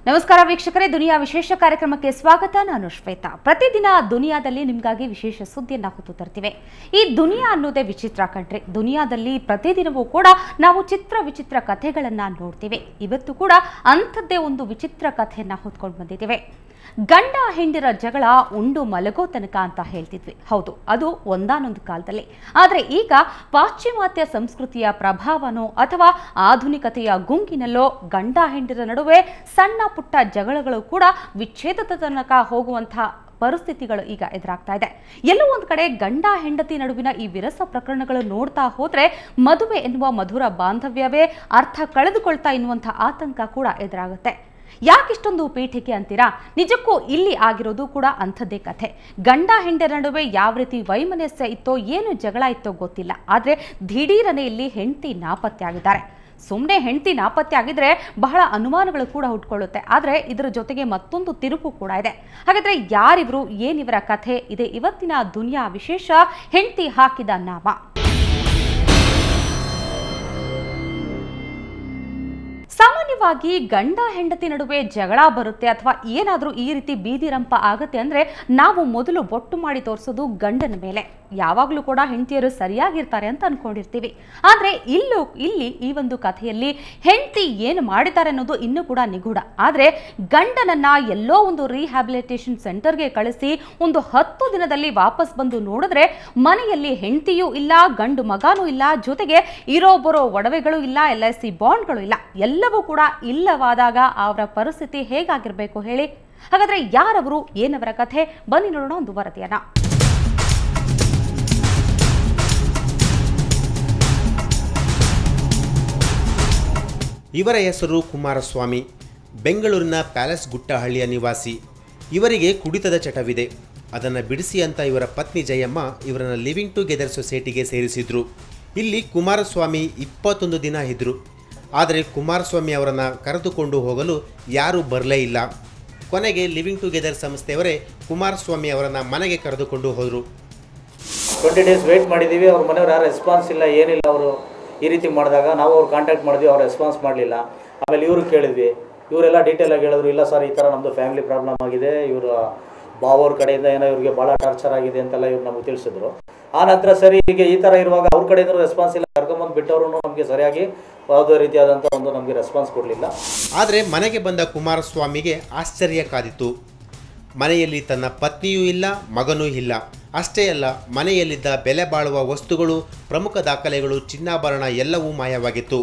ನಮಸ್ಕಾರ ವೀಕ್ಷಕರೇ ದುನಿಯಾ ವಿಶೇಷ ಕಾರ್ಯಕ್ರಮಕ್ಕೆ ಸ್ವಾಗತ ನಾನು ಶ್ವೇತಾ ಪ್ರತಿದಿನ ದುನಿಯಾದಲ್ಲಿ ನಿಮಗಾಗಿ ವಿಶೇಷ ಸುದ್ದಿಯನ್ನ ಹೊತ್ತು ತರ್ತಿವೆ ಈ ದುನಿಯಾ ಅನ್ನೋದೇ ವಿಚಿತ್ರ ಕಣ್ರಿ ದುನಿಯಾದಲ್ಲಿ ಪ್ರತಿದಿನವೂ ಕೂಡ ನಾವು ಚಿತ್ರ ವಿಚಿತ್ರ ಕಥೆಗಳನ್ನ ನೋಡ್ತೀವಿ ಇವತ್ತು ಕೂಡ ಅಂಥದ್ದೇ ಒಂದು ವಿಚಿತ್ರ ಕಥೆಯನ್ನ ಹೊತ್ಕೊಂಡು ಬಂದಿದ್ದೇವೆ ಗಂಡ ಹೆಂಡಿರ ಜಗಳ ಉಂಡು ಮಲಗೋ ತನಕ ಅಂತ ಹೇಳ್ತಿದ್ವಿ ಹೌದು ಅದು ಒಂದಾನೊಂದು ಕಾಲದಲ್ಲಿ ಆದರೆ ಈಗ ಪಾಶ್ಚಿಮಾತ್ಯ ಸಂಸ್ಕೃತಿಯ ಪ್ರಭಾವನೋ ಅಥವಾ ಆಧುನಿಕತೆಯ ಗುಂಗಿನಲ್ಲೋ ಗಂಡ ಹೆಂಡಿರ ನಡುವೆ ಸಣ್ಣ ಪುಟ್ಟ ಜಗಳಗಳು ಕೂಡ ವಿಚ್ಛೇದದ ತನಕ ಹೋಗುವಂತಹ ಪರಿಸ್ಥಿತಿಗಳು ಈಗ ಎದುರಾಗ್ತಾ ಇದೆ ಎಲ್ಲೋ ಒಂದು ಕಡೆ ಗಂಡ ಹೆಂಡತಿ ನಡುವಿನ ಈ ವಿರಸ ಪ್ರಕರಣಗಳು ನೋಡ್ತಾ ಹೋದ್ರೆ ಮದುವೆ ಎನ್ನುವ ಮಧುರ ಬಾಂಧವ್ಯವೇ ಅರ್ಥ ಕಳೆದುಕೊಳ್ತಾ ಎನ್ನುವಂಥ ಆತಂಕ ಕೂಡ ಎದುರಾಗುತ್ತೆ ಯಾಕಿಷ್ಟೊಂದು ಪೀಠಿಕೆ ಅಂತೀರಾ ನಿಜಕ್ಕೂ ಇಲ್ಲಿ ಆಗಿರೋದು ಕೂಡ ಅಂಥದ್ದೇ ಕಥೆ ಗಂಡ ಹೆಂಡರ ನಡುವೆ ಯಾವ ರೀತಿ ವೈಮನಸ್ಯ ಇತ್ತೋ ಏನು ಜಗಳ ಇತ್ತೋ ಗೊತ್ತಿಲ್ಲ ಆದರೆ ದಿಢೀರನೆ ಇಲ್ಲಿ ಹೆಂಡತಿ ನಾಪತ್ತೆ ಆಗಿದ್ದಾರೆ ಸುಮ್ಮನೆ ಹೆಂಡತಿ ನಾಪತ್ತೆ ಆಗಿದ್ರೆ ಬಹಳ ಅನುಮಾನಗಳು ಕೂಡ ಹುಟ್ಕೊಳ್ಳುತ್ತೆ ಆದರೆ ಇದರ ಜೊತೆಗೆ ಮತ್ತೊಂದು ತಿರುಪು ಕೂಡ ಇದೆ ಹಾಗಾದ್ರೆ ಯಾರಿವರು ಏನಿವರ ಕಥೆ ಇದೆ ಇವತ್ತಿನ ದುನಿಯಾ ವಿಶೇಷ ಹೆಂಡತಿ ಹಾಕಿದ ನಾಮ ಸಾಮಾನ್ಯವಾಗಿ ಗಂಡ ಹೆಂಡತಿ ನಡುವೆ ಜಗಳ ಬರುತ್ತೆ ಅಥವಾ ಏನಾದರೂ ಈ ರೀತಿ ಬೀದಿರಂಪ ಆಗತ್ತೆ ಅಂದ್ರೆ ನಾವು ಮೊದಲು ಬೊಟ್ಟು ಮಾಡಿ ತೋರಿಸೋದು ಗಂಡನ ಮೇಲೆ ಯಾವಾಗಲೂ ಕೂಡ ಹೆಂಡತಿಯರು ಸರಿಯಾಗಿರ್ತಾರೆ ಅಂತ ಅನ್ಕೊಂಡಿರ್ತೀವಿ ಆದರೆ ಇಲ್ಲೂ ಇಲ್ಲಿ ಈ ಒಂದು ಕಥೆಯಲ್ಲಿ ಹೆಂಡತಿ ಏನು ಮಾಡಿದ್ದಾರೆ ಅನ್ನೋದು ಇನ್ನೂ ಕೂಡ ನಿಗೂಢ ಆದರೆ ಗಂಡನನ್ನ ಎಲ್ಲೋ ಒಂದು ರಿಹ್ಯಾಬಿಲಿಟೇಷನ್ ಸೆಂಟರ್ಗೆ ಕಳಿಸಿ ಒಂದು ಹತ್ತು ದಿನದಲ್ಲಿ ವಾಪಸ್ ಬಂದು ನೋಡಿದ್ರೆ ಮನೆಯಲ್ಲಿ ಹೆಂಡತಿಯೂ ಇಲ್ಲ ಗಂಡು ಮಗನೂ ಇಲ್ಲ ಜೊತೆಗೆ ಇರೋ ಬರೋ ಒಡವೆಗಳು ಇಲ್ಲ ಎಲ್ ಐ ಸಿ ಬಾಂಡ್ಗಳು ಇಲ್ಲ ಎಲ್ಲವೂ ಕೂಡ ಇಲ್ಲವಾದಾಗ ಅವರ ಪರಿಸ್ಥಿತಿ ಹೇಗಾಗಿರ್ಬೇಕು ಹೇಳಿ ಹಾಗಾದ್ರೆ ಯಾರವರು ಏನವರ ಕಥೆ ಬನ್ನಿ ನೋಡೋಣ ಒಂದು ವರದಿಯನ್ನ ಇವರ ಹೆಸರು ಕುಮಾರಸ್ವಾಮಿ ಬೆಂಗಳೂರಿನ ಪ್ಯಾಲೇಸ್ ಗುಟ್ಟಹಳ್ಳಿಯ ನಿವಾಸಿ ಇವರಿಗೆ ಕುಡಿತದ ಚಟವಿದೆ ಅದನ್ನು ಬಿಡಿಸಿ ಅಂತ ಇವರ ಪತ್ನಿ ಜಯಮ್ಮ ಇವರನ್ನು ಲಿವಿಂಗ್ ಟುಗೆದರ್ ಸೊಸೈಟಿಗೆ ಸೇರಿಸಿದ್ರು ಇಲ್ಲಿ ಕುಮಾರಸ್ವಾಮಿ ಇಪ್ಪತ್ತೊಂದು ದಿನ ಇದ್ದರು ಆದರೆ ಕುಮಾರಸ್ವಾಮಿ ಅವರನ್ನು ಕರೆದುಕೊಂಡು ಹೋಗಲು ಯಾರೂ ಬರಲೇ ಇಲ್ಲ ಕೊನೆಗೆ ಲಿವಿಂಗ್ ಟುಗೆದರ್ ಸಂಸ್ಥೆಯವರೇ ಕುಮಾರಸ್ವಾಮಿ ಅವರನ್ನು ಮನೆಗೆ ಕರೆದುಕೊಂಡು ಹೋದರು ಟ್ವೆಂಟಿ ಡೇಸ್ ವೆಯ್ಟ್ ಮಾಡಿದ್ದೀವಿ ಅವ್ರ ಮನೆಯವ್ರು ಯಾರು ರೆಸ್ಪಾನ್ಸ್ ಇಲ್ಲ ಏನಿಲ್ಲ ಅವರು ಈ ರೀತಿ ಮಾಡಿದಾಗ ನಾವು ಅವ್ರು ಕಾಂಟ್ಯಾಕ್ಟ್ ಮಾಡಿದ್ವಿ ಅವ್ರು ರೆಸ್ಪಾನ್ಸ್ ಮಾಡಲಿಲ್ಲ ಆಮೇಲೆ ಇವರು ಕೇಳಿದ್ವಿ ಇವರೆಲ್ಲ ಡೀಟೇಲ್ ಆಗಿ ಹೇಳಿದ್ರು ಇಲ್ಲ ಸರ್ ಈ ಥರ ನಮ್ಮದು ಫ್ಯಾಮಿಲಿ ಪ್ರಾಬ್ಲಮ್ ಆಗಿದೆ ಇವರ ಬಾವವ್ರ ಕಡೆಯಿಂದ ಏನೋ ಇವ್ರಿಗೆ ಭಾಳ ಟಾರ್ಚರ್ ಆಗಿದೆ ಅಂತೆಲ್ಲ ಇವ್ರು ನಮಗೆ ತಿಳಿಸಿದ್ರು ಆ ನಂತರ ಸರಿ ಈಗ ಈ ಥರ ಇರುವಾಗ ಅವ್ರ ಕಡೆಯಿಂದ ರೆಸ್ಪಾನ್ಸ್ ಇಲ್ಲ ಕರ್ಕೊಂಬಂದು ಬಿಟ್ಟವರು ನಮಗೆ ಸರಿಯಾಗಿ ಯಾವುದೇ ರೀತಿಯಾದಂಥ ಒಂದು ನಮಗೆ ರೆಸ್ಪಾನ್ಸ್ ಕೊಡಲಿಲ್ಲ ಆದರೆ ಮನೆಗೆ ಬಂದ ಕುಮಾರಸ್ವಾಮಿಗೆ ಆಶ್ಚರ್ಯ ಕಾದಿತು ಮನೆಯಲ್ಲಿ ತನ್ನ ಪತ್ನಿಯೂ ಇಲ್ಲ ಮಗನೂ ಇಲ್ಲ ಅಷ್ಟೇ ಅಲ್ಲ ಮನೆಯಲ್ಲಿದ್ದ ಬೆಲೆ ಬಾಳುವ ವಸ್ತುಗಳು ಪ್ರಮುಖ ದಾಖಲೆಗಳು ಚಿನ್ನಾಭರಣ ಎಲ್ಲವೂ ಮಾಯವಾಗಿತ್ತು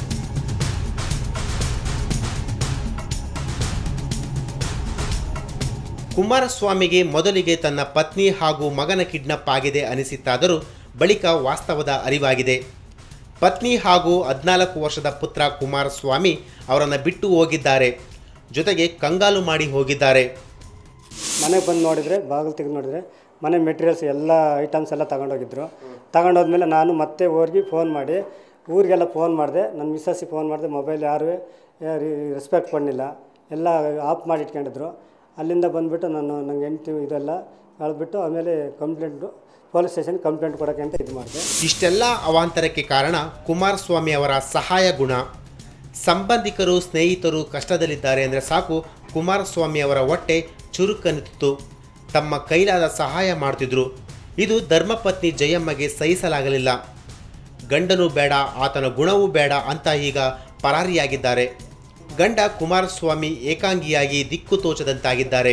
ಕುಮಾರಸ್ವಾಮಿಗೆ ಮೊದಲಿಗೆ ತನ್ನ ಪತ್ನಿ ಹಾಗೂ ಮಗನ ಕಿಡ್ನಪ್ ಆಗಿದೆ ಅನಿಸಿತ್ತಾದರೂ ಬಳಿಕ ವಾಸ್ತವದ ಅರಿವಾಗಿದೆ ಪತ್ನಿ ಹಾಗೂ ಹದಿನಾಲ್ಕು ವರ್ಷದ ಪುತ್ರ ಕುಮಾರಸ್ವಾಮಿ ಅವರನ್ನು ಬಿಟ್ಟು ಹೋಗಿದ್ದಾರೆ ಜೊತೆಗೆ ಕಂಗಾಲು ಮಾಡಿ ಹೋಗಿದ್ದಾರೆ ಮನೆಗೆ ಬಂದು ನೋಡಿದರೆ ಬಾಗಿಲು ತೆಗೆದು ನೋಡಿದರೆ ಮನೆ ಮೆಟೀರಿಯಲ್ಸ್ ಎಲ್ಲ ಐಟಮ್ಸ್ ಎಲ್ಲ ತಗೊಂಡೋಗಿದ್ರು ತಗೊಂಡೋದ್ಮೇಲೆ ನಾನು ಮತ್ತೆ ಊರಿಗೆ ಫೋನ್ ಮಾಡಿ ಊರಿಗೆಲ್ಲ ಫೋನ್ ಮಾಡಿದೆ ನನ್ನ ಮಿಸ್ಸಸ್ಸಿಗೆ ಫೋನ್ ಮಾಡಿದೆ ಮೊಬೈಲ್ ಯಾರು ರೆಸ್ಪೆಕ್ಟ್ ಕೊಡಲಿಲ್ಲ ಎಲ್ಲ ಆಫ್ ಮಾಡಿ ಇಟ್ಕೊಂಡಿದ್ರು ಅಲ್ಲಿಂದ ಬಂದುಬಿಟ್ಟು ನಾನು ನಂಗೆ ಹೆಂಡ್ತಿ ಇದೆಲ್ಲ ಕಳೆದ್ಬಿಟ್ಟು ಆಮೇಲೆ ಕಂಪ್ಲೇಂಟು ಪೊಲೀಸ್ ಸ್ಟೇಷನ್ ಕಂಪ್ಲೇಂಟ್ ಕೊಡೋಕ್ಕೆ ಅಂತ ಇದು ಮಾಡಿದೆ ಇಷ್ಟೆಲ್ಲ ಅವಾಂತರಕ್ಕೆ ಕಾರಣ ಕುಮಾರಸ್ವಾಮಿ ಅವರ ಸಹಾಯ ಗುಣ ಸಂಬಂಧಿಕರು ಸ್ನೇಹಿತರು ಕಷ್ಟದಲ್ಲಿದ್ದಾರೆ ಅಂದರೆ ಸಾಕು ಕುಮಾರಸ್ವಾಮಿ ಅವರ ಹೊಟ್ಟೆ ಚುರುಕನ್ನಿತ್ತು ತಮ್ಮ ಕೈಲಾದ ಸಹಾಯ ಮಾಡ್ತಿದ್ರು ಇದು ಧರ್ಮಪತ್ನಿ ಜಯಮ್ಮಗೆ ಸಹಿಸಲಾಗಲಿಲ್ಲ ಗಂಡನೂ ಬೇಡ ಆತನ ಗುಣವೂ ಬೇಡ ಅಂತ ಈಗ ಪರಾರಿಯಾಗಿದ್ದಾರೆ ಗಂಡ ಕುಮಾರಸ್ವಾಮಿ ಏಕಾಂಗಿಯಾಗಿ ದಿಕ್ಕು ತೋಚದಂತಾಗಿದ್ದಾರೆ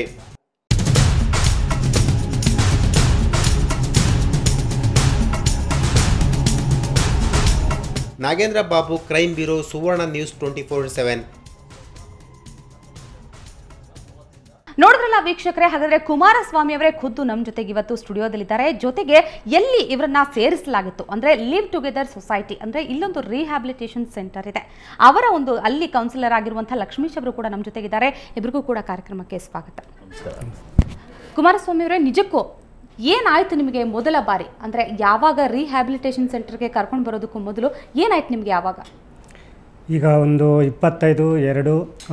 Nagendra Babu crime bureau Suvarna news twenty four seven ನೋಡಿದ್ರಲ್ಲ ವೀಕ್ಷಕರೇ ಹಾಗಾದ್ರೆ ಕುಮಾರಸ್ವಾಮಿ ಅವರೇ ಖುದ್ದು ನಮ್ಮ ಜೊತೆಗೆ ಇವತ್ತು ಸ್ಟುಡಿಯೋದಲ್ಲಿದ್ದಾರೆ ಜೊತೆಗೆ ಎಲ್ಲಿ ಇವರನ್ನ ಸೇರಿಸಲಾಗಿತ್ತು ಅಂದ್ರೆ ಲಿವ್ ಟುಗೆದರ್ ಸೊಸೈಟಿ ಅಂದ್ರೆ ಇಲ್ಲೊಂದು ರಿಹ್ಯಾಬಿಲಿಟೇಷನ್ ಸೆಂಟರ್ ಇದೆ ಅವರ ಒಂದು ಅಲ್ಲಿ ಕೌನ್ಸಿಲರ್ ಆಗಿರುವಂತಹ ಲಕ್ಷ್ಮೀಶ್ ಅವರು ಕೂಡ ನಮ್ಮ ಜೊತೆಗಿದ್ದಾರೆ ಇಬ್ಬರಿಗೂ ಕೂಡ ಕಾರ್ಯಕ್ರಮಕ್ಕೆ ಸ್ವಾಗತ ಕುಮಾರಸ್ವಾಮಿ ಅವರೇ ನಿಜಕ್ಕೂ ಏನಾಯ್ತು ನಿಮಗೆ ಮೊದಲ ಬಾರಿ ಅಂದ್ರೆ ಯಾವಾಗ ರಿಹ್ಯಾಬಿಲಿಟೇಷನ್ ಸೆಂಟರ್ಗೆ ಕರ್ಕೊಂಡು ಬರೋದಕ್ಕೂ ಮೊದಲು ಏನಾಯ್ತು ನಿಮಗೆ ಯಾವಾಗ ಈಗ ಒಂದು ಇಪ್ಪತ್ತೈದು ಎರಡು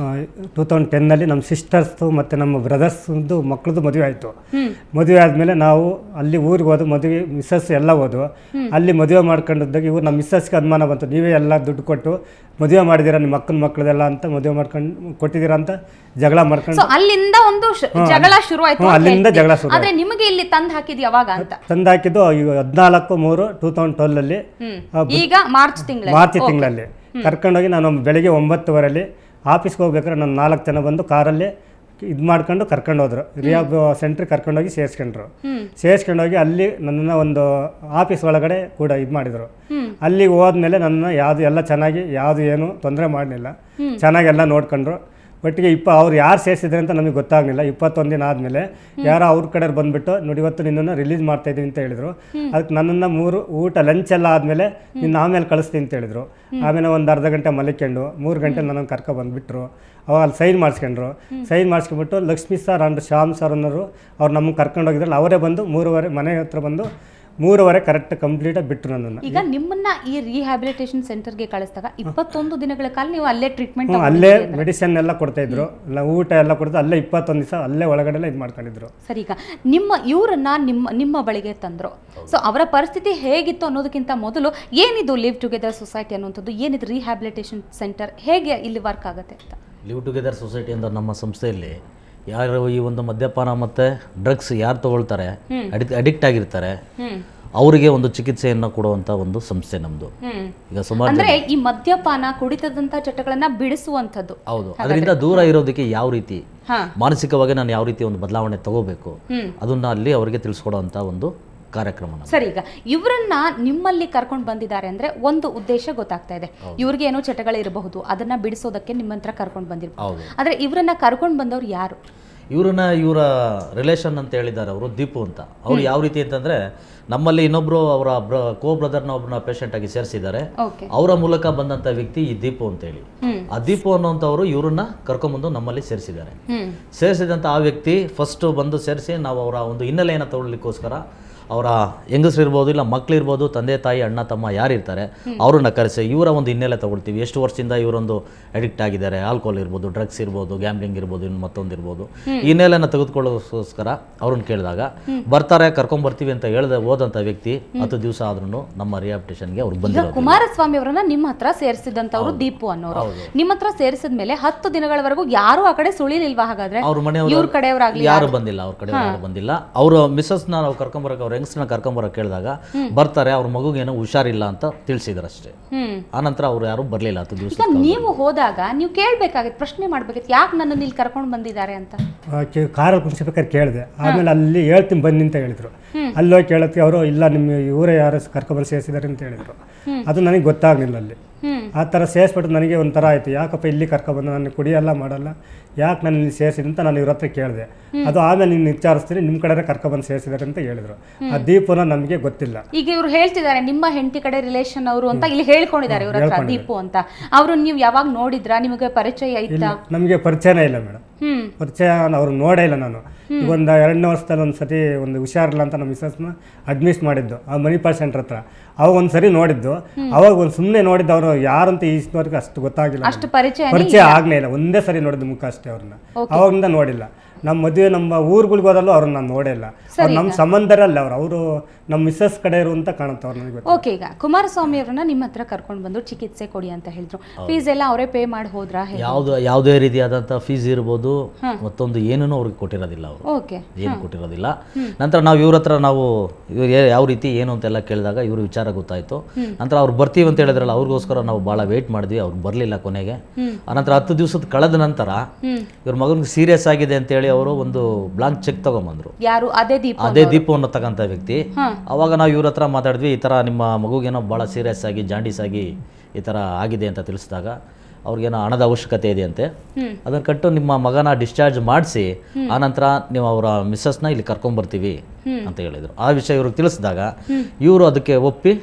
ಟೂ ತೌಸಂಡ್ ಟೆನ್ನಲ್ಲಿ ನಮ್ಮ ಸಿಸ್ಟರ್ಸ್ದು ಮತ್ತು ನಮ್ಮ ಬ್ರದರ್ಸ್ದು ಮಕ್ಕಳದು ಮದುವೆ ಆಯಿತು ಮದುವೆ ಆದಮೇಲೆ ನಾವು ಅಲ್ಲಿ ಊರಿಗೆ ಹೋದು ಮದುವೆ ಮಿಸ್ಸಸ್ ಎಲ್ಲ ಹೋದು ಅಲ್ಲಿ ಮದುವೆ ಮಾಡ್ಕೊಂಡಿದ್ದಾಗ ಇವ್ರು ನಮ್ಮ ಮಿಸ್ಸಸ್ಗೆ ಅನುಮಾನ ಬಂತು ನೀವೇ ಎಲ್ಲ ದುಡ್ಡು ಕೊಟ್ಟು ಮದುವೆ ಮಾಡಿದ್ದೀರಾ ನಿಮ್ಮ ಮಕ್ಕನ ಮಕ್ಕಳದೆಲ್ಲ ಅಂತ ಮದುವೆ ಮಾಡ್ಕೊಂಡು ಕೊಟ್ಟಿದ್ದೀರಾ ಅಂತ ಜಗಳ ಮಾಡ್ಕೊಂಡು ಸೊ ಅಲ್ಲಿಂದ ಒಂದು ಶ್- ಜಗಳ ಶುರು ಆಯ್ತು ಹ್ಮ್, ಅಂತ ಅಲ್ಲಿಂದ ಹೇಳ್ತೀವಿ. ಜಗಳ ಶುರು ಆದ್ರೆ ನಿಮಗೆ ಇಲ್ಲಿ ತಂದು ಹಾಕಿದ್ ಯಾವಾಗ ಅಂತ ತಂದು ಹಾಕಿದ್ದು ಈಗ ಹದಿನಾಲ್ಕು ಮೂರು ಟೂ ತೌಸಂಡ್ ಟ್ವೆಲ್ಲಲ್ಲಿ ಹ್ಮ್. ಈಗ ಮಾರ್ಚ್ ತಿಂಗಳ ಮಾರ್ಚ್ ತಿಂಗಳಲ್ಲಿ ಕರ್ಕೊಂಡೋಗಿ ನಾನು ಬೆಳಿಗ್ಗೆ ಒಂಬತ್ತುವರೆಲಿ ಆಫೀಸ್ಗೆ ಹೋಗ್ಬೇಕಾದ್ರೆ ನಾನು ನಾಲ್ಕು ಜನ ಬಂದು ಕಾರಲ್ಲಿ ಇದು ಮಾಡ್ಕೊಂಡು ಕರ್ಕೊಂಡು ಹೋದ್ರು ರಿಯಾಬ್ ಸೆಂಟ್ರಿಗೆ ಕರ್ಕೊಂಡೋಗಿ ಸೇರಿಸ್ಕೊಂಡ್ರು ಸೇರಿಸ್ಕೊಂಡೋಗಿ ಅಲ್ಲಿ ನನ್ನನ್ನು ಒಂದು ಆಫೀಸ್ ಒಳಗಡೆ ಕೂಡ ಇದು ಮಾಡಿದರು ಅಲ್ಲಿಗೆ ಹೋದ್ಮೇಲೆ ನನ್ನ ಯಾವುದು ಎಲ್ಲ ಚೆನ್ನಾಗಿ ಯಾವುದು ಏನು ತೊಂದರೆ ಮಾಡಲಿಲ್ಲ ಚೆನ್ನಾಗಿ ಎಲ್ಲ ನೋಡ್ಕೊಂಡ್ರು ಒಟ್ಟಿಗೆ ಇಪ್ಪ ಅವ್ರು ಯಾರು ಸೇರಿಸಿದ್ರೆ ಅಂತ ನಮಗೆ ಗೊತ್ತಾಗಲಿಲ್ಲ ಇಪ್ಪತ್ತೊಂದು ದಿನ ಆದಮೇಲೆ ಯಾರೋ ಅವ್ರ ಕಡೆ ಬಂದುಬಿಟ್ಟು ನೋಡಿ ಇವತ್ತು ನಿನ್ನನ್ನು ರಿಲೀಸ್ ಮಾಡ್ತಾ ಇದ್ದೀವಿ ಅಂತ ಹೇಳಿದರು ಅದಕ್ಕೆ ನನ್ನನ್ನು ಮೂರು ಊಟ ಲಂಚ್ ಎಲ್ಲ ಆದಮೇಲೆ ನಿನ್ನ ಆಮೇಲೆ ಕಳಿಸ್ತೀನಿ ಅಂತ ಹೇಳಿದರು ಆಮೇಲೆ ಒಂದು ಅರ್ಧ ಗಂಟೆ ಮಲಿಕೊಂಡು ಮೂರು ಗಂಟೆ ನನ್ನನ್ನು ಕರ್ಕೊ ಬಂದುಬಿಟ್ರು ಅವಾಗ ಅಲ್ಲಿ ಸೈನ್ ಮಾಡಿಸ್ಕೊಂಡ್ರು ಸೈನ್ ಮಾಡಿಸ್ಕೊಂಡ್ಬಿಟ್ಟು Lakshmi sir and Shyam sir ಅನ್ನೋರು ಅವ್ರು ನಮಗೆ ಕರ್ಕೊಂಡು ಹೋಗಿದ್ರಲ್ಲ ಅವರೇ ಬಂದು ಮೂರುವರೆ ಮನೆ ಹತ್ರ ಬಂದು ಮೂರುವರೆ ಕರೆಕ್ಟ್ ಕಂಪ್ಲೀಟಾಗಿ ಬಿಟ್ಟರು ನನ್ನನ್ನು ಈಗ ನಿಮ್ಮನ್ನ ಈ ರಿಹ್ಯಾಬಿಲಿಟೇಷನ್ ಸೆಂಟರ್ಗೆ ಕಳಿಸಿದಾಗ ಇಪ್ಪತ್ತೊಂದು ದಿನಗಳ ಕಾಲ ನೀವು ಅಲ್ಲೇ ಟ್ರೀಟ್ಮೆಂಟ್ ಹ್ಞೂ ಅಲ್ಲೇ ಮೆಡಿಸಿನ್ ಎಲ್ಲ ಕೊಡ್ತಾ ಇದ್ರು ಎಲ್ಲ ಊಟ ಎಲ್ಲ ಕೊಡ್ತಾ ಅಲ್ಲೇ ಇಪ್ಪತ್ತೊಂದು ದಿವಸ ಅಲ್ಲೇ ಒಳಗಡೆ ಎಲ್ಲ ಇದು ಮಾಡ್ಕೊಂಡಿದ್ರು ಸರಿ ಈಗ ನಿಮ್ಮ ಇವರನ್ನ ನಿಮ್ಮ ನಿಮ್ಮ ಬಳಿಗೆ ತಂದ್ರು ಸೊ ಅವರ ಪರಿಸ್ಥಿತಿ ಹೇಗಿತ್ತು ಅನ್ನೋದಕ್ಕಿಂತ ಮೊದಲು ಏನಿದು ಲಿವ್ ಟುಗೆದರ್ ಸೊಸೈಟಿ ಅನ್ನುವಂಥದ್ದು ಏನಿದು ರಿಹ್ಯಾಬಿಲಿಟೇಷನ್ ಸೆಂಟರ್ ಹೇಗೆ ಇಲ್ಲಿ ವರ್ಕ್ ಆಗುತ್ತೆ ಅಂತ ಲಿವ್ ಟುಗೆದರ್ ಸೊಸೈಟಿ ಅಂತ ನಮ್ಮ ಸಂಸ್ಥೆಯಲ್ಲಿ ಯಾರು ಈ ಒಂದು ಮದ್ಯಪಾನ ಮತ್ತು ಡ್ರಗ್ಸ್ ಯಾರು ತಗೊಳ್ತಾರೆ ಅಡಿಕ್ ಅಡಿಕ್ಟ್ ಆಗಿರ್ತಾರೆ ಅವರಿಗೆ ಒಂದು ಚಿಕಿತ್ಸೆಯನ್ನು ಕೊಡುವಂಥ ಒಂದು ಸಂಸ್ಥೆ ನಮ್ಮದು ಹ್ಮ್ ಈಗ ಸುಮಾರು ಅಂದ್ರೆ ಈ ಮದ್ಯಪಾನ ಕುಡಿತದಂತ ಚಟಗಳನ್ನ ಬಿಡಿಸುವಂಥದ್ದು ಹೌದು ಅದರಿಂದ ದೂರ ಇರೋದಕ್ಕೆ ಯಾವ ರೀತಿ ಹಾ. ಮಾನಸಿಕವಾಗಿ ನಾನು ಯಾವ ರೀತಿ ಒಂದು ಬದಲಾವಣೆ ತಗೋಬೇಕು ಅದನ್ನ ಅಲ್ಲಿ ಅವರಿಗೆ ತಿಳಿಸ್ಕೊಡುವಂಥ ಒಂದು ಕಾರ್ಯಕ್ರಮ ನಮ್ಮದು. ಸರಿ ಈಗ ಇವರನ್ನ ನಿಮ್ಮಲ್ಲಿ ಕರ್ಕೊಂಡು ಬಂದಿದ್ದಾರೆ ಅಂದ್ರೆ ಒಂದು ಉದ್ದೇಶ ಗೊತ್ತಾಗ್ತಾ ಇದೆ ಇವ್ರಿಗೆ ಏನೋ ಚಟಗಳಿರಬಹುದು ಅದನ್ನ ಬಿಡಿಸೋದಕ್ಕೆ ನಿಮ್ಮ ಹತ್ರ ಕರ್ಕೊಂಡು ಬಂದಿರ್ಬೋದು ಹೌದು ಆದ್ರೆ ಇವರನ್ನ ಕರ್ಕೊಂಡು ಬಂದವ್ರು ಯಾರು ಇವ್ರನ್ನ ಇವರ ರಿಲೇಷನ್ ಅಂತ ಹೇಳಿದ್ದಾರೆ ಅವರು ದೀಪು ಅಂತ ಅವ್ರು ಯಾವ ರೀತಿ ಅಂತಂದ್ರೆ ನಮ್ಮಲ್ಲಿ ಇನ್ನೊಬ್ರು ಅವರ ಬ್ರ ಕೋ ಬ್ರದರ್ನ ಒಬ್ಬನ ಪೇಷಂಟ್ ಆಗಿ ಸೇರಿಸಿದ್ದಾರೆ ಓಕೆ ಅವರ ಮೂಲಕ ಬಂದಂಥ ವ್ಯಕ್ತಿ ಈ ದೀಪು ಅಂತೇಳಿ ಆ ದೀಪು ಅನ್ನೋಂಥವ್ರು ಇವ್ರನ್ನ ಕರ್ಕೊಂಬಂದು ನಮ್ಮಲ್ಲಿ ಸೇರಿಸಿದ್ದಾರೆ ಹ್ಮ್ ಸೇರಿಸಿದಂಥ ಆ ವ್ಯಕ್ತಿ ಫಸ್ಟು ಬಂದು ಸೇರಿಸಿ ನಾವು ಅವರ ಒಂದು ಹಿನ್ನೆಲೆಯನ್ನು ತಗೊಳ್ಳಿಕ್ಕೋಸ್ಕರ ಅವರ ಹೆಂಗಸರು ಇರ್ಬೋದು ಇಲ್ಲ ಮಕ್ಳು ಇರ್ಬೋದು ತಂದೆ ತಾಯಿ ಅಣ್ಣ ತಮ್ಮ ಯಾರಿರ್ತಾರೆ ಅವ್ರನ್ನ ಕರೆಸಿ ಇವರ ಒಂದು ಹಿನ್ನೆಲೆ ತಗೊಳ್ತೀವಿ ಎಷ್ಟು ವರ್ಷದಿಂದ ಇವರೊಂದು ಅಡಿಕ್ಟ್ ಆಗಿದ್ದಾರೆ ಆಲ್ಕೋಹಾಲ್ ಇರ್ಬೋದು ಡ್ರಗ್ಸ್ ಇರ್ಬೋದು ಗ್ಯಾಮ್ಲಿಂಗ್ ಇರ್ಬೋದು ಇನ್ನು ಮತ್ತೊಂದು ಇರ್ಬೋದು ಈ ಹಿನ್ನೆಲೆಯನ್ನು ತೆಗೆದುಕೊಳ್ಳೋಸ್ಕರ ಅವ್ರನ್ನ ಕೇಳಿದಾಗ ಬರ್ತಾರೆ ಕರ್ಕೊಂಬರ್ತೀವಿ ಅಂತ ಹೇಳ್ದೆ ಹೋದಂಥ ವ್ಯಕ್ತಿ ಹತ್ತು ದಿವಸ ಆದ್ರೂ ನಮ್ಮ ರಿಹಾಬಿಟೇಷನ್ಗೆ ಅವ್ರು ಈಗ ಬಂದಿರೋದು ಕುಮಾರಸ್ವಾಮಿ ಅವರನ್ನ ನಿಮ್ಮ ಹತ್ರ ಸೇರಿಸಿದಂತವ್ರು ದೀಪು ಅನ್ನೋರು ನಿಮ್ಮ ಹತ್ರ ಸೇರಿಸಿದ ಮೇಲೆ ಹತ್ತು ದಿನಗಳವರೆಗೂ ಯಾರು ಆ ಕಡೆ ಸುಳಿಲಿಲ್ವಾ ಹಾಗಾದ್ರೆ ಅವ್ರ ಇವ್ರ ಮನೆಯವರು ಕಡೆಯವರಾಗ್ಲಿ ಯಾರು ಬಂದಿಲ್ಲ ಅವ್ರ ಕಡೆ ಯಾರು ಬಂದಿಲ್ಲ ಅವ್ರ ಮಿಸ್ಸಸ್ನ ನಾವು ಕರ್ಕೊಂಬರಕ್ಕೆ ಅವ್ರ ಹೆಂಗಸ್ನ ಕರ್ಕೊಂಬರಕ್ಕೆ ಕೇಳಿದಾಗ ಬರ್ತಾರೆ ಅವ್ರ ಮಗುಗೆ ಏನೋ ಹುಷಾರಿಲ್ಲ ಅಂತ ತಿಳಿಸಿದ್ರು ಅಷ್ಟೇ ಹ್ಮ್ ಆನಂತರ ಅವ್ರು ಯಾರು ಬರಲಿಲ್ಲ ಹತ್ತು ದಿವಸ ಈಗ ನೀವು ಹೋದಾಗ ನೀವು ಕೇಳ್ಬೇಕಾಗಿತ್ತು ಪ್ರಶ್ನೆ ಮಾಡ್ಬೇಕಿತ್ತು ಯಾಕೆ ನನ್ನನ್ನು ಇಲ್ಲಿ ಕರ್ಕೊಂಡು ಬಂದಿದ್ದಾರೆ ಅಂತ ಕಾರಲ್ಲಿ ಕುಣಿಸ್ಬೇಕಾದ್ರೆ ಕೇಳಿದೆ ಆಮೇಲೆ ಅಲ್ಲಿ ಹೇಳ್ತೀನಿ ಬನ್ನಿ ಅಂತ ಹೇಳಿದ್ರು ಅಲ್ಲಿ ಹೋಗಿ ಕೇಳೋಕ್ಕೆ ಅವರು ಇಲ್ಲ ನಿಮ್ಮ ಇವರೇ ಯಾರು ಕರ್ಕೊಬಂದು ಸೇರಿಸಿದ್ದಾರೆ ಅಂತ ಹೇಳಿದ್ರು ಅದು ನನಗೆ ಗೊತ್ತಾಗಲಿಲ್ಲ ಅಲ್ಲಿ ಹ್ಮ್ ಆ ಥರ ಸೇರಿಸ್ಬಿಟ್ಟು ನನಗೆ ಒಂಥರ ಆಯಿತು ಯಾಕಪ್ಪ ಇಲ್ಲಿ ಕರ್ಕೊಬಂದು ನಾನು ಕುಡಿಯಲ್ಲ ಮಾಡಲ್ಲ ಯಾಕೆ ನಾನು ಇಲ್ಲಿ ಸೇರಿಸಿದೆ ಅಂತ ನಾನು ಇವ್ರ ಹತ್ರ ಕೇಳಿದೆ ಅದು ಆಮೇಲೆ ನೀನು ವಿಚಾರಿಸ್ತೀನಿ ನಿಮ್ಮ ಕಡೆ ಕರ್ಕೊಬಂದು ಸೇರಿಸಿದ್ದಾರೆ ಅಂತ ಹೇಳಿದ್ರು ಆ ದೀಪನ ನಮಗೆ ಗೊತ್ತಿಲ್ಲ ಈಗ ಇವ್ರು ಹೇಳ್ತಿದ್ದಾರೆ ನಿಮ್ಮ ಹೆಂಡತಿ ಕಡೆ ರಿಲೇಷನ್ ಅವರು ಅಂತ ಇಲ್ಲಿ ಹೇಳ್ಕೊಂಡಿದ್ದಾರೆ ಇವ್ರ ಹತ್ರ ದೀಪು ಅಂತ ಅವರು ನೀವು ಯಾವಾಗ ನೋಡಿದ್ರಾ ನಿಮಗೆ ಪರಿಚಯ ಇಲ್ಲ ಇತ್ತಾ ನಮಗೆ ಪರಿಚಯನೇ ಇಲ್ಲ ಮೇಡಮ್ ಹ್ಮ್ ಪರಿಚಯ ಅವ್ರು ನೋಡೇ ಇಲ್ಲ ನಾನು ಈಗ ಒಂದು ಎರಡನೇ ವರ್ಷದಲ್ಲಿ ಒಂದು ಸತಿ ಒಂದು ಹುಷಾರಿಲ್ಲ ಅಂತ ನಮ್ಮ ಮಿಸ್ಸಸ್ನ ಅಡ್ಮಿಟ್ ಮಾಡಿದ್ದು ಆ ಮಣಿಪಾಲ್ ಸೆಂಟರ್ ಹತ್ರ ಅವಾಗ ಒಂದು ಸರಿ ನೋಡಿದ್ದು ಅವಾಗ ಒಂದು ಸುಮ್ಮನೆ ನೋಡಿದ್ದು ಅವರು ಯಾರಂತ ಈಸ್ನವ್ರಿಗೆ ಅಷ್ಟು ಗೊತ್ತಾಗಿಲ್ಲ ಅಷ್ಟು ನನಗೆ. ಪರಿಚಯ ಪರಿಚಯ ಆಗಲೇ ಇಲ್ಲ ಒಂದೇ ಸರಿ ನೋಡಿದ್ದು ಮುಖ ಅಷ್ಟೇ ಅವ್ರನ್ನ ಅವಾಗಿಂದ ನೋಡಿಲ್ಲ ನಮ್ಮ ಮದುವೆ ನಮ್ಮ ಊರುಗಳಿಗೆ ಹೋದಲ್ಲೂ ಅವ್ರನ್ನ ನಾನು ನೋಡೇ ಇಲ್ಲ ಅವ್ರು ನಮ್ಮ ಸಂಬಂಧರಲ್ಲ ಅವ್ರು ಅವರು ನಮ್ಮ ಮಿಸ್ಸಸ್ ಕಡೆ ಇರು ಅಂತ ಕಾಣುತ್ತೆ ಅವ್ರು ನನಗೆ ಗೊತ್ತು ಓಕೆ ಈಗ ಕುಮಾರಸ್ವಾಮಿ ಅವರನ್ನ ನಿಮ್ಮ ಹತ್ರ ಕರ್ಕೊಂಡು ಬಂದು ಚಿಕಿತ್ಸೆ ಕೊಡಿ ಅಂತ ಹೇಳಿದ್ರು ಫೀಸ್ ಎಲ್ಲ ಅವರೇ ಪೇ ಮಾಡಿ ಹೋದ್ರಾ ಹೇಗೆ? ಯಾವ್ದು ಯಾವುದೇ ರೀತಿಯಾದಂಥ ಫೀಸ್ ಇರ್ಬೋದು ಮತ್ತೊಂದು ಏನೂ ಅವ್ರಿಗೆ ಕೊಟ್ಟಿರೋದಿಲ್ಲ ಅವರು ಓಕೆ ಏನು ಕೊಟ್ಟಿರೋದಿಲ್ಲ ನಂತರ ನಾವು ಇವ್ರ ಹತ್ರ ನಾವು ಇವ್ರು ಯಾ- ಯಾವ ರೀತಿ ಏನು ಅಂತೆಲ್ಲ ಕೇಳಿದಾಗ ಇವ್ರ ವಿಚಾರ ಗೊತ್ತಾಯ್ತು ನಂತರ ಅವ್ರು ಬರ್ತೀವಿ ಅಂತ ಹೇಳಿದ್ರಲ್ಲ ಅವ್ರಿಗೋಸ್ಕರ ನಾವು ಭಾಳ ವೆಯ್ಟ್ ಮಾಡಿದ್ವಿ ಅವ್ರು ಬರಲಿಲ್ಲ ಕೊನೆಗೆ ಅನಂತರ ಹತ್ತು ದಿವಸದ ಕಳೆದ ನಂತರ ಇವ್ರ ಮಗನಿಗೆ ಸೀರಿಯಸ್ ಆಗಿದೆ ಅಂತೇಳಿ ಅವರು ಒಂದು ಬ್ಲಾಂಕ್ ಚೆಕ್ ತಗೊಂಬಂದ್ರು ಯಾರು ಅದೇ ದೀಪ ಅದೇ ದೀಪು ಅನ್ನತಕ್ಕಂಥ ವ್ಯಕ್ತಿ ಅವಾಗ ನಾವು ಇವ್ರ ಹತ್ರ ಮಾತಾಡಿದ್ವಿ ಈ ಥರ ನಿಮ್ಮ ಮಗುಗೇನೋ ಭಾಳ ಸೀರಿಯಸ್ ಆಗಿ ಜಾಂಡೀಸ್ ಆಗಿ ಈ ಥರ ಆಗಿದೆ ಅಂತ ತಿಳಿಸಿದಾಗ ಅವ್ರಿಗೇನೋ ಹಣದ ಅವಶ್ಯಕತೆ ಇದೆಯಂತೆ ಅದನ್ನು ಕಟ್ಟು ನಿಮ್ಮ ಮಗನ ಡಿಸ್ಚಾರ್ಜ್ ಮಾಡಿಸಿ ಆನಂತರ ನೀವು ಅವರ ಮಿಸ್ಸಸ್ನ ಇಲ್ಲಿ ಕರ್ಕೊಂಬರ್ತೀವಿ ಅಂತ ಹೇಳಿದರು ಆ ವಿಷಯ ಇವ್ರಿಗೆ ತಿಳಿಸಿದಾಗ ಇವರು ಅದಕ್ಕೆ ಒಪ್ಪಿ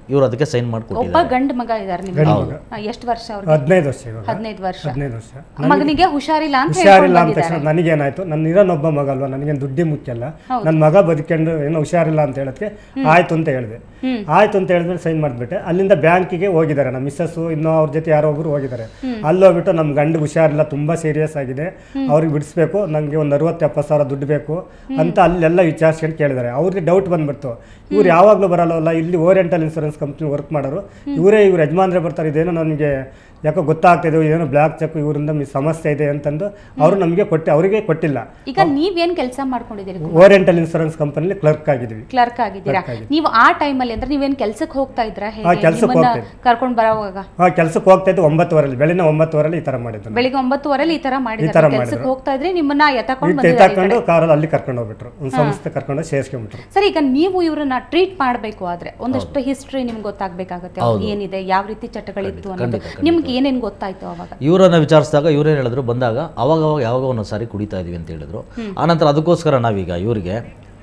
ಇವ್ರು ಅದಕ್ಕೆ ಸೈನ್ ಮಾಡಿ ಒಬ್ಬ ಕೊಟ್ಟಿದ್ದಾರೆ ಗಂಡು ಮಗ ಇದ್ದಾರೆ ನಿಮಗೆ ಎಷ್ಟು ವರ್ಷ ಅವ್ರಿಗೆ ಹದಿನೈದು ವರ್ಷ ಇವಾಗ ಹದಿನೈದು ವರ್ಷ ಹದಿನೈದು ವರ್ಷ ಮಗನಿಗೆ ಹುಷಾರಿಲ್ಲ ಅಂತ ಹುಷಾರಿಲ್ಲ ಹೇಳ್ಕೊಂಡು ಅಂದ ತಕ್ಷಣ ಬಂದಿದ್ದಾರೆ ನನಗೇನಾಯ್ತು ನನ್ನ ಇರೋನೊಬ್ಬ ಮಗ ಅಲ್ವಾ ನನಗೇನು ದುಡ್ಡಿ ಮುಖ್ಯ ಅಲ್ಲ ನನ್ನ ಮಗ ಬದುಕೊಂಡು ಏನೋ ಹುಷಾರಿಲ್ಲ ಅಂತ ಹೇಳೋದಕ್ಕೆ ಆಯ್ತು ಅಂತ ಹೇಳಿದೆ ಆಯ್ತು ಅಂತ ಹೇಳಿದ್ಮೇಲೆ ಸೈನ್ ಮಾಡಿಬಿಟ್ಟೆ ಅಲ್ಲಿಂದ ಬ್ಯಾಂಕಿಗೆ ಹೋಗಿದ್ದಾರೆ ನಮ್ಮ ಮಿಸ್ಸಸ್ಸು ಇನ್ನೂ ಅವ್ರ ಜೊತೆ ಯಾರೋ ಒಬ್ರು ಹೋಗಿದ್ದಾರೆ ಅಲ್ಲಿ ಹೋಗ್ಬಿಟ್ಟು ನಮ್ಮ ಗಂಡು ಹುಷಾರಿಲ್ಲ ತುಂಬಾ ಸೀರಿಯಸ್ ಆಗಿದೆ ಅವ್ರಿಗೆ ಬಿಡಿಸ್ಬೇಕು ನನಗೆ ಒಂದು ಅರವತ್ತು ಎಪ್ಪತ್ತು ಸಾವಿರ ದುಡ್ಡು ಬೇಕು ಅಂತ ಅಲ್ಲೆಲ್ಲ ವಿಚಾರಿಸ್ಕೊಂಡು ಕೇಳಿದ್ದಾರೆ ಅವ್ರಿಗೆ ಡೌಟ್ ಬಂದ್ಬಿಡ್ತು ಇವ್ರು ಯಾವಾಗಲೂ ಬರಲ್ಲ ಇಲ್ಲಿ ಓರಿಯೆಂಟಲ್ ಇನ್ಸೂರೆನ್ಸ್ ಕಂಪ್ನಿ ವರ್ಕ್ ಮಾಡೋರು ಇವರೇ ಇವ್ರು ಯಜಮಾನ್ರೆ ಬರ್ತಾರೆ ಇದೇನೋ ನನಗೆ ಯಾಕೋ ಗೊತ್ತಾಗ್ತಿದೆ ಏನೋ ಬ್ಲ್ಯಾಕ್ ಚೆಕ್ ಇವರಿಂದ ಮಿ- ಸಮಸ್ಯೆ ಇದೆ ಅಂತಂದು ಅವರು ನಮಗೆ ಕೊಟ್ಟು ಅವರಿಗೆ ಕೊಟ್ಟಿಲ್ಲ ಈಗ ನೀವೇನ್ ಕೆಲಸ ಮಾಡ್ಕೊಂಡಿದ್ದೀರಿ ಓರಿಯೆಂಟಲ್ ಇನ್ಸೂರೆನ್ಸ್ ಕಂಪನಿಲಿ ಕ್ಲರ್ಕ್ ಆಗಿದ್ದೀವಿ ಕ್ಲರ್ಕ್ ಆಗಿದ್ದೀರಾ ನೀವು ಆ ಟೈಮಲ್ಲಿ ಅಂದ್ರೆ ನೀವೇನ್ ಕೆಲ್ಸಕ್ಕೆ ಹೋಗ್ತಾ ಇದ್ರಾ ಹಾ, ಹೇಗೆ ಕೆಲ್ಸಕ್ಕೆ ನಿಮ್ಮನ್ನ ಹೋಗ್ತೀನಿ. ಕರ್ಕೊಂಡು ಬರೋವಾಗ ಆ ಕೆಲಸಕ್ಕೆ ಹೋಗ್ತಾ ಇದ್ದು ಒಂಬತ್ತುವರೆಲಿ ಬೆಳಿಗ್ಗೆ ಒಂಬತ್ತುವರೆಲಿ ಈ ಥರ ಮಾಡಿದ್ದು ನಾನು. ಬೆಳಿಗ್ಗೆ ಒಂಬತ್ತುವರೆಲಿ ಈ ತರ ತರ ಮಾಡಿದ್ದಾರೆ ಕೆಲ್ಸಕ್ಕೆ ಮಾಡಿದ್ರು. ಹೋಗ್ತಾ ಇದ್ರಿ ನಿಮ್ಮನ್ನ ಎತ್ತಕೊಂಡು ಇದು ಬಂದಿದ್ದಾರೆ ಈ ತಕೊಂಡು ಕಡೆ. ಕಾರಲ್ಲಿ ಅಲ್ಲಿ ಕರ್ಕೊಂಡು ಹೋಗ್ಬಿಟ್ರು ಒಂದು ಸಂಸ್ಥೆ ಕರ್ಕೊಂಡು ಸೇರಿಸ್ಕೊಂಡ್ಬಿಟ್ರು ಸರಿ ಈಗ ನೀವು ಇವ್ರನ್ನ ಟ್ರೀಟ್ ಮಾಡಬೇಕು ಆದ್ರೆ ಒಂದಷ್ಟು ಹಿಸ್ಟ್ರಿ ನಿಮ್ಗೆ ಗೊತ್ತಾಗ್ಬೇಕಾಗತ್ತೆ ಅವ್ರು ಏನಿದೆ ಯಾವ ರೀತಿ ಚಟಗಳಿತ್ತು ಅನ್ನೋದು ನಿಮ್ಗೆ ಏನೇನ್ ಗೊತ್ತಾಯ್ತು ಅವಾಗ ಇವರನ್ನ ವಿಚಾರಿಸಿದಾಗ ಇವರೇನು ಹೇಳಿದ್ರು ಬಂದಾಗ ಅವಾಗ ಅವಾಗ ಯಾವಾಗ ಒಂದೊಂದು ಸಾರಿ ಕುಡಿತಾ ಇದೀವಿ ಅಂತ ಹೇಳಿದ್ರು ಆನಂತರ ಅದಕ್ಕೋಸ್ಕರ ನಾವೀಗ ಇವರಿಗೆ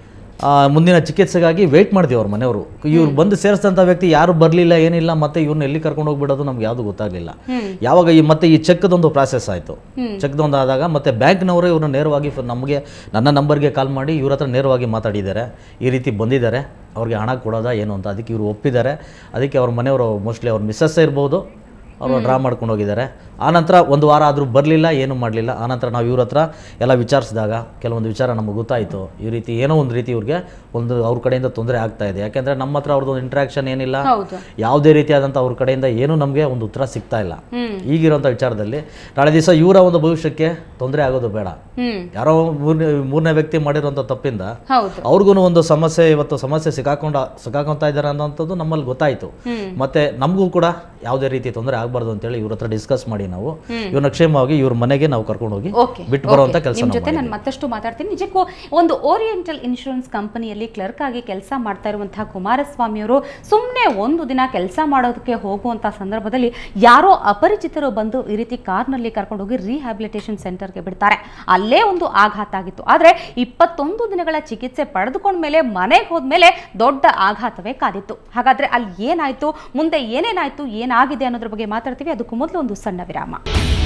ಆ, ಮುಂದಿನ ಚಿಕಿತ್ಸೆಗಾಗಿ ವೆಯ್ಟ್ ಮಾಡ್ತೀವಿ ಅವ್ರ ಮನೆಯವರು ಇವ್ರು ಬಂದು ಸೇರಿಸಿದಂಥ ವ್ಯಕ್ತಿ ಯಾರು ಬರಲಿಲ್ಲ ಏನಿಲ್ಲ ಮತ್ತೆ ಇವ್ರನ್ನ ಎಲ್ಲಿ ಕರ್ಕೊಂಡು ಹೋಗ್ಬಿಡೋದು ನಮ್ಗೆ ಯಾವುದು ಗೊತ್ತಾಗಲಿಲ್ಲ ಯಾವಾಗ ಈ ಮತ್ತೆ ಈ ಚೆಕ್ದೊಂದು ಪ್ರಾಸೆಸ್ ಆಯಿತು ಚೆಕ್ದೊಂದು ಆದಾಗ ಮತ್ತೆ ಬ್ಯಾಂಕ್ನವರೇ ಇವ್ರನ್ನ ನೇರವಾಗಿ ಫ- ನಮಗೆ ನನ್ನ ನಂಬರ್ಗೆ ಕಾಲ್ ಮಾಡಿ ಇವ್ರ ಹತ್ರ ನೇರವಾಗಿ ಮಾತಾಡಿದ್ದಾರೆ ಈ ರೀತಿ ಬಂದಿದ್ದಾರೆ ಅವ್ರಿಗೆ ಹಣ ಕೊಡೋದಾ ಏನು ಅಂತ ಅದಕ್ಕೆ ಇವರು ಒಪ್ಪಿದ್ದಾರೆ ಅದಕ್ಕೆ ಅವ್ರ ಮನೆಯವರು ಮೋಸ್ಟ್ಲಿ ಅವ್ರ ಮಿಸ್ಸಸ್ ಇರ್ಬೋದು ಅವರು ಡ್ರಾ ಮಾಡ್ಕೊಂಡು ಹೋಗಿದ್ದಾರೆ ಆನಂತರ ಒಂದು ವಾರ ಆದರೂ ಬರಲಿಲ್ಲ ಏನೂ ಮಾಡಲಿಲ್ಲ ಆನಂತರ ನಾವು ಇವ್ರ ಹತ್ರ ಎಲ್ಲ ವಿಚಾರಿಸಿದಾಗ ಕೆಲವೊಂದು ವಿಚಾರ ನಮಗೆ ಗೊತ್ತಾಯಿತು ಈ ರೀತಿ ಏನೋ ಒಂದು ರೀತಿ ಇವ್ರಿಗೆ ಒಂದು ಅವ್ರ ಕಡೆಯಿಂದ ತೊಂದರೆ ಆಗ್ತಾ ಇದೆ ಯಾಕೆಂದರೆ ನಮ್ಮ ಹತ್ರ ಅವ್ರದ್ದು ಇಂಟ್ರಾಕ್ಷನ್ ಏನಿಲ್ಲ ಹೌದು ಯಾವುದೇ ರೀತಿಯಾದಂಥ ಅವ್ರ ಕಡೆಯಿಂದ ಏನೂ ನಮಗೆ ಒಂದು ಉತ್ತರ ಸಿಗ್ತಾ ಇಲ್ಲ ಈಗಿರೋಂಥ ವಿಚಾರದಲ್ಲಿ ನಾಳೆ ದಿವಸ ಇವರ ಒಂದು ಭವಿಷ್ಯಕ್ಕೆ ತೊಂದರೆ ಆಗೋದು ಬೇಡ ಹ್ಮ್ ಯಾರೋ ಮೂರನೇ ಮೂರನೇ ವ್ಯಕ್ತಿ ಮಾಡಿರೋಂಥ ತಪ್ಪಿಂದ ಹೌದು ಅವ್ರಿಗೂ ಒಂದು ಸಮಸ್ಯೆ ಇವತ್ತು ಸಮಸ್ಯೆ ಸಿಕ್ಕಾಕೊಂಡ ಸಿಕ್ಕಾಕೊಂತ ಇದ್ದಾರೆ ಅನ್ನೋಂಥದ್ದು ನಮ್ಮಲ್ಲಿ ಗೊತ್ತಾಯಿತು ಮತ್ತೆ ನಮಗೂ ಕೂಡ ಯಾವುದೇ ರೀತಿ ತೊಂದರೆ ಆಗಬಾರ್ದು ಅಂತೇಳಿ ಇವ್ರ ಹತ್ರ ಡಿಸ್ಕಸ್ ಮಾಡಿ ನಾವು ಇವ್ರನ್ನ ಕ್ಷೇಮವಾಗಿ ಇವ್ರ ಮನೆಗೆ ನಾವು ಕರ್ಕೊಂಡು ಹೋಗಿ ಓಕೆ ಬಿಟ್ಟು ಬರುವಂಥ ಕೆಲಸ ನಿಮ್ಮ ಜೊತೆ ನಾನು ಮತ್ತಷ್ಟು ಮಾತಾಡ್ತೀನಿ ನಿಜಕ್ಕೂ ಒಂದು ಓರಿಯೆಂಟಲ್ ಇನ್ಶೂರೆನ್ಸ್ ಕಂಪನಿಯಲ್ಲಿ ಕ್ಲರ್ಕ್ ಆಗಿ ಕೆಲಸ ಮಾಡ್ತಾ ಇರುವಂತಹ ಕುಮಾರಸ್ವಾಮಿ ಅವರು ಸುಮ್ಮನೆ ಒಂದು ದಿನ ಕೆಲಸ ಮಾಡೋದಕ್ಕೆ ಹೋಗುವಂಥ ಸಂದರ್ಭದಲ್ಲಿ ಯಾರೋ ಅಪರಿಚಿತರು ಬಂದು ಈ ರೀತಿ ಕಾರ್ನಲ್ಲಿ ಕರ್ಕೊಂಡು ಹೋಗಿ ರಿಹ್ಯಾಬಿಲಿಟೇಷನ್ ಸೆಂಟರ್ಗೆ ಬಿಡ್ತಾರೆ ಅಲ್ಲೇ ಒಂದು ಆಘಾತ ಆಗಿತ್ತು ಆದರೆ ಇಪ್ಪತ್ತೊಂದು ದಿನಗಳ ಚಿಕಿತ್ಸೆ ಪಡೆದುಕೊಂಡ ಮೇಲೆ ಮನೆಗೆ ಹೋದ್ಮೇಲೆ ದೊಡ್ಡ ಆಘಾತವೇ ಕಾದಿತ್ತು ಹಾಗಾದ್ರೆ ಅಲ್ಲಿ ಏನಾಯ್ತು ಮುಂದೆ ಏನೇನಾಯ್ತು ಏನಾಗಿದೆ ಅನ್ನೋದ್ರ ಬಗ್ಗೆ ಮಾತಾಡ್ತೀವಿ ಅದಕ್ಕೂ ಮೊದಲು ಒಂದು ಸಣ್ಣ ವಿರಾಮ